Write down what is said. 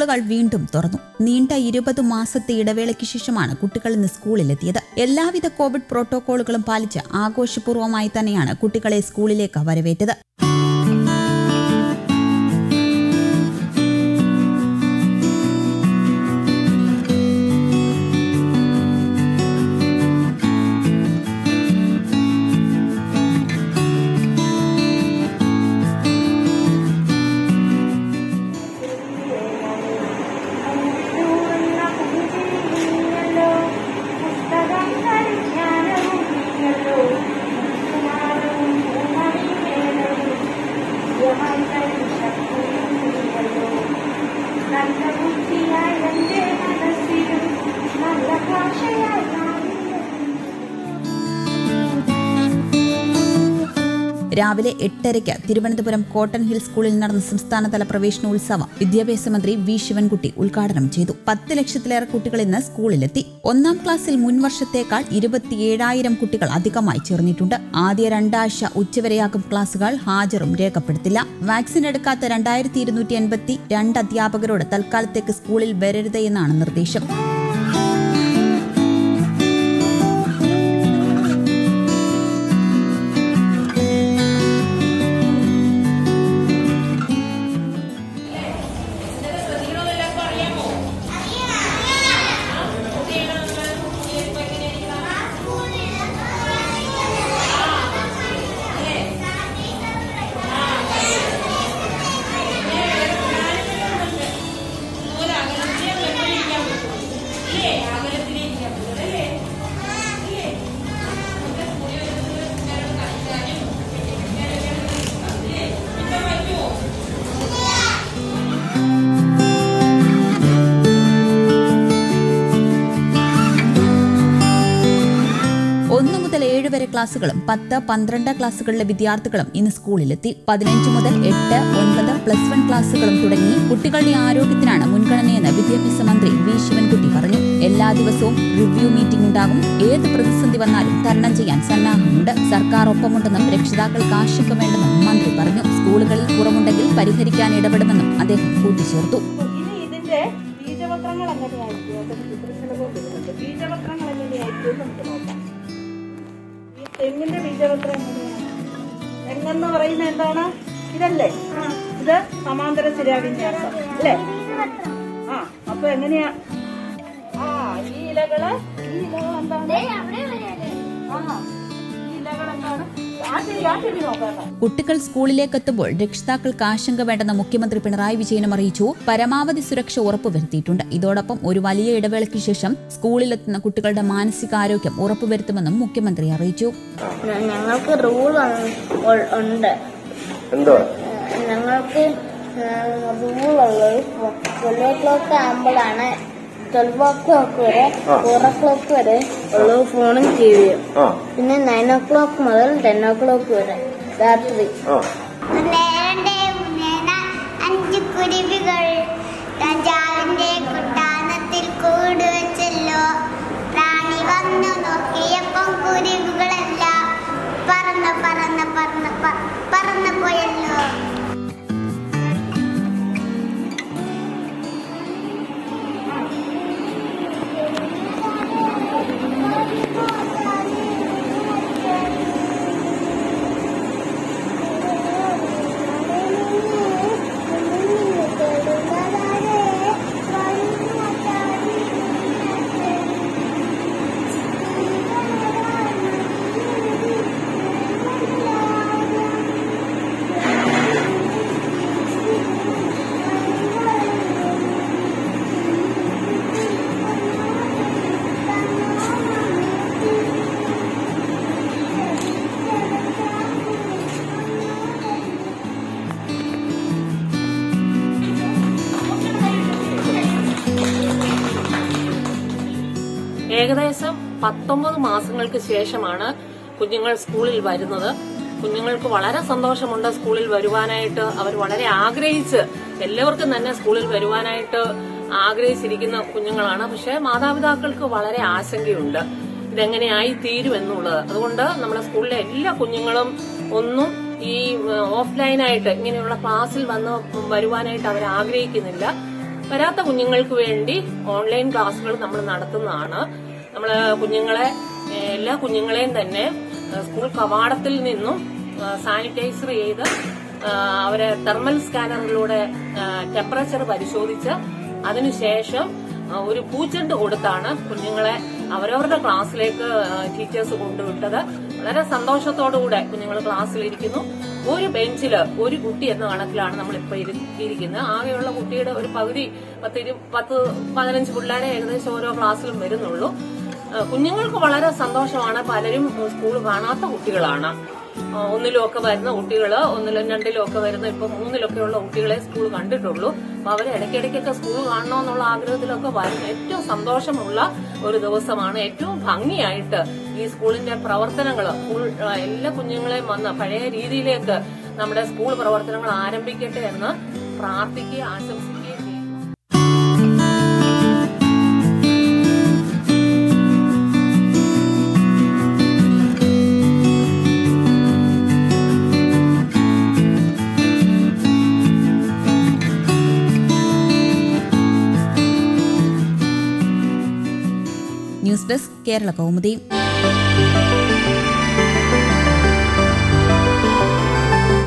സ്കൂളുകൾ വീണ്ടും തുറന്നു നീണ്ട ഇരുപത് മാസത്തെ ഇടവേളയ്ക്ക് ശേഷമാണ് കുട്ടികൾ ഇന്ന് സ്കൂളിലെത്തിയത് എല്ലാവിധ കോവിഡ് പ്രോട്ടോകോളുകളും പാലിച്ച് ആഘോഷപൂർവ്വമായി തന്നെയാണ് കുട്ടികളെ സ്കൂളിലേക്ക് വരവേറ്റത് നല്ല ബുദ്ധിയായ എന്റെ മനസ്സിലും നല്ല ഭാഷയായി രാവിലെ എട്ടരയ്ക്ക് തിരുവനന്തപുരം കോട്ടൺ ഹിൽ സ്കൂളിൽ നടന്ന സംസ്ഥാനതല പ്രവേശനോത്സവം വിദ്യാഭ്യാസ മന്ത്രി വി ശിവൻകുട്ടി ഉദ്ഘാടനം ചെയ്തു പത്ത് ലക്ഷത്തിലേറെ കുട്ടികൾ ഇന്ന് സ്കൂളിലെത്തി ഒന്നാം ക്ലാസ്സിൽ മുൻവർഷത്തേക്കാൾ ഇരുപത്തിയേഴായിരം കുട്ടികൾ അധികമായി ചേർന്നിട്ടുണ്ട് ആദ്യ രണ്ടാഴ്ച ഉച്ചവരെയാകും ക്ലാസുകൾ ഹാജറും രേഖപ്പെടുത്തില്ല വാക്സിൻ എടുക്കാത്ത രണ്ടായിരത്തി ഇരുന്നൂറ്റി എൺപത്തി രണ്ട് അധ്യാപകരോട് തൽക്കാലത്തേക്ക് സ്കൂളിൽ വരരുത് എന്നാണ് നിർദ്ദേശം ഒന്നു മുതൽ ഏഴ് വരെ ക്ലാസുകളും പത്ത് പന്ത്രണ്ട് ക്ലാസുകളിലെ വിദ്യാർത്ഥികളും ഇന്ന് സ്കൂളിലെത്തി പതിനഞ്ച് മുതൽ എട്ട് ഒൻപത് പ്ലസ് വൺ ക്ലാസുകളും തുടങ്ങി കുട്ടികളുടെ ആരോഗ്യത്തിനാണ് മുൻഗണനയെന്ന് വിദ്യാഭ്യാസ മന്ത്രി വി ശിവൻകുട്ടി പറഞ്ഞു എല്ലാ ദിവസവും റിവ്യൂ മീറ്റിംഗ് ഉണ്ടാകും ഏത് പ്രതിസന്ധി വന്നാലും തരണം ചെയ്യാൻ സന്നാഹമുണ്ട് സർക്കാർ ഒപ്പമുണ്ടെന്നും രക്ഷിതാക്കൾക്ക് ആശങ്ക വേണ്ടെന്നും മന്ത്രി പറഞ്ഞു സ്കൂളുകളിൽ കുറവുണ്ടെങ്കിൽ പരിഹരിക്കാൻ ഇടപെടുമെന്നും അദ്ദേഹം കൂട്ടിച്ചേർത്തു ഇനി ഇതിന്റെ ബീജപത്രങ്ങൾ എങ്ങനെയായിരിക്കും അത് ചിത്രത്തിൽ കൊടുക്കുന്നുണ്ട് ബീജപത്രങ്ങൾ എങ്ങനെയായിരിക്കും എന്ന് നമുക്ക് നോക്കാം ഈ തെങ്ങിന്റെ ബീജപത്രം എങ്ങനെയാണ് തെങ്ങെന്ന് പറയുന്നത് എന്താണ് ഇതല്ലേ ഇത് സമാന്തര ശിരാവിന്യാസം അല്ലേ ആ അപ്പൊ എങ്ങനെയാ ആ ഈ ഇലകള് ഈ ഇലകൾ എന്താണ് ആ ഈ ഇലകൾ എന്താണ് ആ ശരി ആ ശരി നോക്കാം കുട്ടികൾ സ്കൂളിലേക്ക് എത്തുമ്പോൾ രക്ഷിതാക്കൾക്ക് ആശങ്ക വേണ്ടെന്ന് മുഖ്യമന്ത്രി പിണറായി വിജയനും അറിയിച്ചു പരമാവധി സുരക്ഷ ഉറപ്പുവരുത്തിയിട്ടുണ്ട് ഇതോടൊപ്പം ഒരു വലിയ ഇടവേളയ്ക്ക് ശേഷം സ്കൂളിലെത്തുന്ന കുട്ടികളുടെ മാനസികാരോഗ്യം ഉറപ്പുവരുത്തുമെന്നും മുഖ്യമന്ത്രി അറിയിച്ചു ഞങ്ങൾക്ക് റൂൾ ഉണ്ട് എന്തോ ഞങ്ങൾക്ക് റൂളുള്ളത് ട്വൽവ് ഓ ക്ലോക്ക് ആകുമ്പോഴാണ് ട്വൽവ് ഓ ക്ലോക്ക് വരെ ഫോർ ഓ ക്ലോക്ക് വരെ ഉള്ളൂ ഫോണും ടി വിയും ആ പിന്നെ നയൻ ഓ ക്ലോക്ക് മുതൽ ടെൻ ഓ ക്ലോക്ക് വരെ രാത്രി ആ അഞ്ച് കുരുവികൾ രാജാവിന്റെ കൊട്ടാരത്തിൽ കൂട് വെച്ചല്ലോ റാണി വന്നു നോക്കിയപ്പം കുരുവികളെല്ലാം പറന്ന് പറന്ന് പറന്ന് പ- പറന്ന് പോയല്ലോ ഏകദേശം പത്തൊമ്പത് മാസങ്ങൾക്ക് ശേഷമാണ് കുഞ്ഞുങ്ങൾ സ്കൂളിൽ വരുന്നത് കുഞ്ഞുങ്ങൾക്ക് വളരെ സന്തോഷമുണ്ട് സ്കൂളിൽ വരുവാനായിട്ട് അവർ വളരെ ആഗ്രഹിച്ച് എല്ലാവർക്കും തന്നെ സ്കൂളിൽ വരുവാനായിട്ട് ആഗ്രഹിച്ചിരിക്കുന്ന കുഞ്ഞുങ്ങളാണ് പക്ഷെ മാതാപിതാക്കൾക്ക് വളരെ ആശങ്കയുണ്ട് ഇതെങ്ങനെയായി തീരുമെന്നുള്ളത് അതുകൊണ്ട് നമ്മുടെ സ്കൂളിലെ എല്ലാ കുഞ്ഞുങ്ങളും ഒന്നും ഈ ഓഫ്ലൈനായിട്ട് ഇങ്ങനെയുള്ള ക്ലാസ്സിൽ വന്ന് വരുവാനായിട്ട് അവർ ആഗ്രഹിക്കുന്നില്ല വരാത്ത കുഞ്ഞുങ്ങൾക്ക് വേണ്ടി ഓൺലൈൻ ക്ലാസ്സുകൾ നമ്മൾ നടത്തുന്നതാണ് നമ്മൾ കുഞ്ഞുങ്ങളെ ഏഹ്, എല്ലാ കുഞ്ഞുങ്ങളെയും തന്നെ ഏഹ്, സ്കൂൾ കവാടത്തിൽ നിന്നും സാനിറ്റൈസർ ചെയ്ത് ഏഹ്, അവരെ തെർമൽ സ്കാനറിലൂടെ ടെമ്പറേച്ചർ പരിശോധിച്ച് അതിനുശേഷം ആ, ഒരു പൂച്ചെണ്ട് കൊടുത്താണ് കുഞ്ഞുങ്ങളെ അവരവരുടെ ക്ലാസ്സിലേക്ക് ടീച്ചേഴ്സ് കൊണ്ടുവിട്ടത് വളരെ സന്തോഷത്തോടുകൂടെ കുഞ്ഞുങ്ങൾ ക്ലാസ്സിലിരിക്കുന്നു ഒരു ബെഞ്ചില് ഒരു കുട്ടി എന്ന കണക്കിലാണ് നമ്മൾ ഇപ്പൊ ഇരിക്കുന്നത് ആകെയുള്ള കുട്ടിയുടെ ഒരു പകുതി പത്ത് ഇരു പത്ത് പതിനഞ്ച് പിള്ളേരെ ഏകദേശം ഓരോ ക്ലാസ്സിലും വരുന്നുള്ളൂ ആ, കുഞ്ഞുങ്ങൾക്ക് വളരെ സന്തോഷമാണ് പലരും സ്കൂൾ കാണാത്ത കുട്ടികളാണ് ആ, ഒന്നിലുമൊക്കെ വരുന്ന കുട്ടികള് ഒന്നിലും രണ്ടിലും ഒക്കെ വരുന്ന ഇപ്പൊ മൂന്നിലൊക്കെ ഉള്ള കുട്ടികളെ സ്കൂൾ കണ്ടിട്ടുള്ളൂ അപ്പൊ അവര് ഇടയ്ക്കിടയ്ക്കൊക്കെ സ്കൂൾ കാണണമെന്നുള്ള ആഗ്രഹത്തിലൊക്കെ വരുന്ന ഏറ്റവും സന്തോഷമുള്ള ഒരു ദിവസമാണ് ഏറ്റവും ഭംഗിയായിട്ട് ഈ സ്കൂളിന്റെ പ്രവർത്തനങ്ങൾ സ്കൂൾ ആ, എല്ലാ കുഞ്ഞുങ്ങളെയും വന്ന് പഴയ രീതിയിലേക്ക് നമ്മുടെ സ്കൂൾ പ്രവർത്തനങ്ങൾ ആരംഭിക്കട്ടെ എന്ന് പ്രാർത്ഥിക്കുകയും ആശംസിക്കുകയും ചെയ്യുന്നു ന്യൂസ് ഡെസ്ക് കേരള കൗമുദി